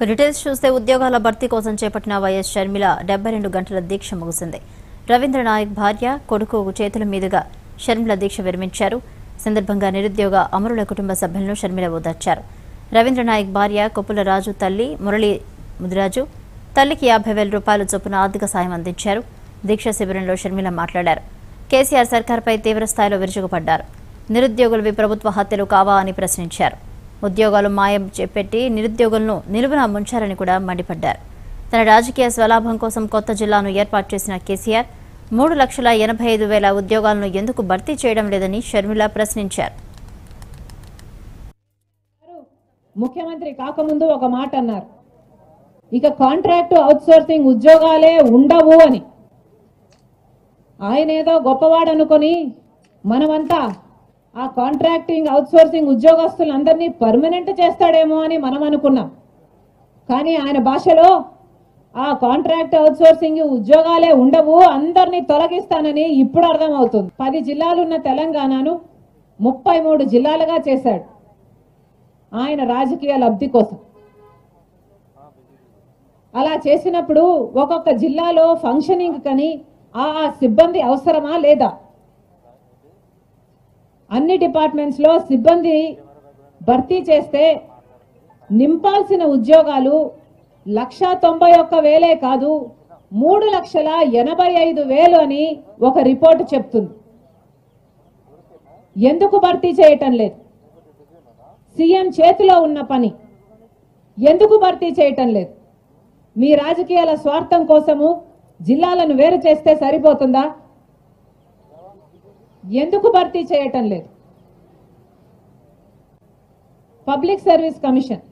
ఇక డీటెయిల్స్ చూస్తే ఉద్యోగాల భర్తీ కోసం చేపట్టిన వైఎస్ షర్మిల డెబ్బై రెండు గంటల దీక్ష ముగిసింది రవీంద్ర నాయక్ భార్య కొడుకు చేతుల మీదుగా షర్మిల దీక్ష విరమించారు సందర్భంగా నిరుద్యోగ అమరుల కుటుంబ సభ్యులను షర్మిల ఓదార్చారు రవీంద్ర నాయక్ భార్య కొప్పుల రాజు తల్లి మురళి ముదిరాజు తల్లికి యాభై వేల రూపాయల చొప్పున ఆర్థిక సాయం అందించారు దీక్ష శిబిరంలో షర్మిల మాట్లాడారు కేసీఆర్ సర్కార్పై తీవ్రస్థాయిలో విరుచుకుపడ్డారు నిరుద్యోగులవి ప్రభుత్వ హత్యలు కావా అని ప్రశ్నించారు ఉద్యోగాలు మాయం చేపెట్టి నిరుద్యోగులను నిలువున ముంచారని కూడా మండిపడ్డారు తన రాజకీయ స్వలాభం కోసం కొత్త జిల్లాను ఏర్పాటు చేసిన కేసీఆర్ మూడు లక్షల ఎనభై ఐదు వేల ఉద్యోగాలను ఎందుకు భర్తీ చేయడం లేదని షర్మిల ప్రశ్నించారు ముఖ్యమంత్రి కాకముందు ఒక మాట అన్నారు ఇక కాంట్రాక్ట్ అవుట్సోర్సింగ్ ఉద్యోగాలే ఉండవు అని ఆయన ఏదో గొప్పవాడు అనుకొని మనమంతా ఆ కాంట్రాక్టింగ్ అవుట్సోర్సింగ్ ఉద్యోగస్తులందరినీ పర్మనెంట్ చేస్తాడేమో అని మనం అనుకున్నాం కానీ ఆయన భాషలో ఆ కాంట్రాక్ట్ అవుట్సోర్సింగ్ ఉద్యోగాలే ఉండవు అందరినీ తొలగిస్తానని ఇప్పుడు అర్థమవుతుంది పది జిల్లాలున్న తెలంగాణను ముప్పై మూడు జిల్లాలుగా చేశాడు ఆయన రాజకీయ లబ్ధి కోసం అలా చేసినప్పుడు ఒక్కొక్క జిల్లాలో ఫంక్షనింగ్ కని ఆ ఆ సిబ్బంది అవసరమా లేదా అన్ని డిపార్ట్మెంట్స్ లో సిబ్బంది భర్తీ చేస్తే నింపాల్సిన ఉద్యోగాలు లక్ష తొంభై ఒక్క వేలే కాదు మూడు లక్షల ఎనభై ఐదు వేలు అని ఒక రిపోర్ట్ చెప్తుంది ఎందుకు భర్తీ చేయటం లేదు సీఎం చేతిలో ఉన్న పని ఎందుకు భర్తీ చేయటం లేదు మీ రాజకీయాల స్వార్థం కోసము జిల్లాలను వేరు చేస్తే సరిపోతుందా ఎందుకు భర్తీ చేయటం లేదు public service commission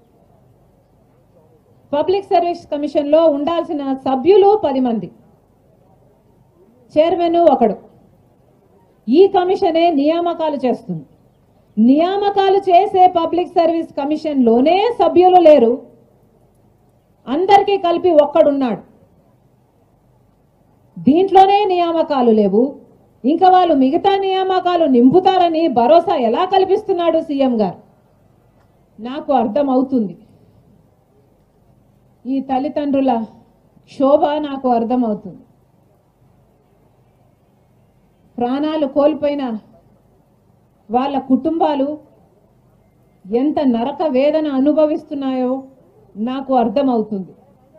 public service commission లో ఉండాల్సిన సభ్యులు పది మంది చైర్మన్ ఒకడు ఈ కమిషనే నియామకాలు చేస్తుంది నియామకాలు చేసే పబ్లిక్ సర్వీస్ కమిషన్ లోనే సభ్యులు లేరు అందరికీ కలిపి ఒక్కడున్నాడు దీంట్లోనే నియామకాలు లేవు ఇంకా వాళ్ళు మిగతా నియామకాలు నింపుతారని భరోసా ఎలా కల్పిస్తున్నాడు సీఎం గారు నాకు అర్థం అవుతుంది ఈ తల్లిదండ్రుల క్షోభ నాకు అర్థమవుతుంది ప్రాణాలు కోల్పోయిన వాళ్ళ కుటుంబాలు ఎంత నరక వేదన అనుభవిస్తున్నాయో నాకు అర్థమవుతుంది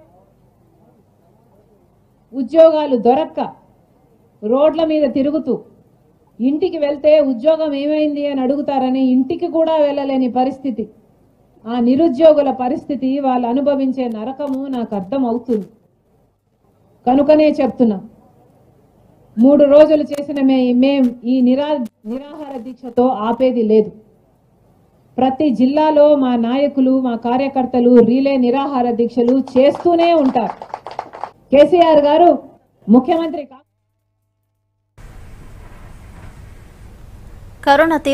ఉద్యోగాలు దొరక్క రోడ్ల మీద తిరుగుతూ ఇంటికి వెళ్తే ఉద్యోగం ఏమైంది అని అడుగుతారని ఇంటికి కూడా వెళ్ళలేని పరిస్థితి ఆ నిరుద్యోగుల పరిస్థితి వాళ్ళు అనుభవించే నరకము నాకు అర్థం అవుతుంది కనుకనే చెప్తున్నా మూడు రోజులు చేసిన మే మేం ఈ నిరా నిరాహార దీక్షతో ఆపేది లేదు ప్రతి జిల్లాలో మా నాయకులు మా కార్యకర్తలు రీలే నిరాహార దీక్షలు చేస్తూనే ఉంటారు కేసీఆర్ గారు ముఖ్యమంత్రి కా కరోనా